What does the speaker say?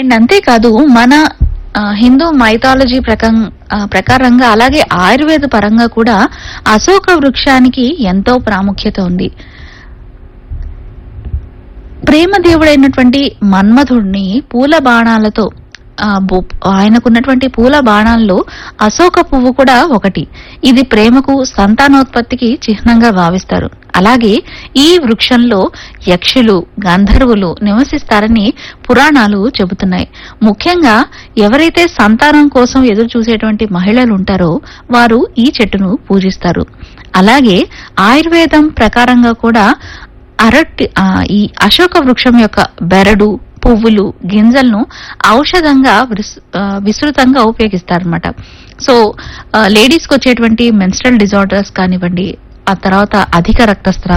and అంతేకాదు మన ఆ, హిందూ మైథాలజీ ప్రకం ఆ, ప్రకారంగా అలాగే ఆయుర్వేద పరంగా కూడా అశోక వృక్షానికి ఎంతో ప్రాముఖ్యత ఉంది ప్రేమ దేవుడైనటువంటి మన్మధుడిని పూల బాణాలతో ఆ, బొ- ఆయనకున్నటువంటి పూల బాణాల్లో అశోక పువ్వు కూడా ఒకటి ఇది ప్రేమకు సంతానోత్పత్తికి చిహ్నంగా భావిస్తారు అలాగే ఈ వృక్షంలో యక్షులు గంధర్వులు నివసిస్తారని పురాణాలు చెబుతున్నాయి ముఖ్యంగా ఎవరైతే సంతానం కోసం ఎదురు చూసేటువంటి మహిళలు ఉంటారో వారు ఈ చెట్టును పూజిస్తారు అలాగే ఆయుర్వేదం ప్రకారంగా కూడా అరటి ఆ, ఈ అశోక వృక్షం యొక్క బెరడు పువ్వులు గింజలను ఔషధంగా విస్- ఆ, విస్తృతంగా ఉపయోగిస్తారనమాట సో లేడీస్ కి వచ్చేటువంటి మెన్స్ట్రల్ డిజార్డర్స్ కానివ్వండి ఆ తర్వాత అధిక రక్తస్రావం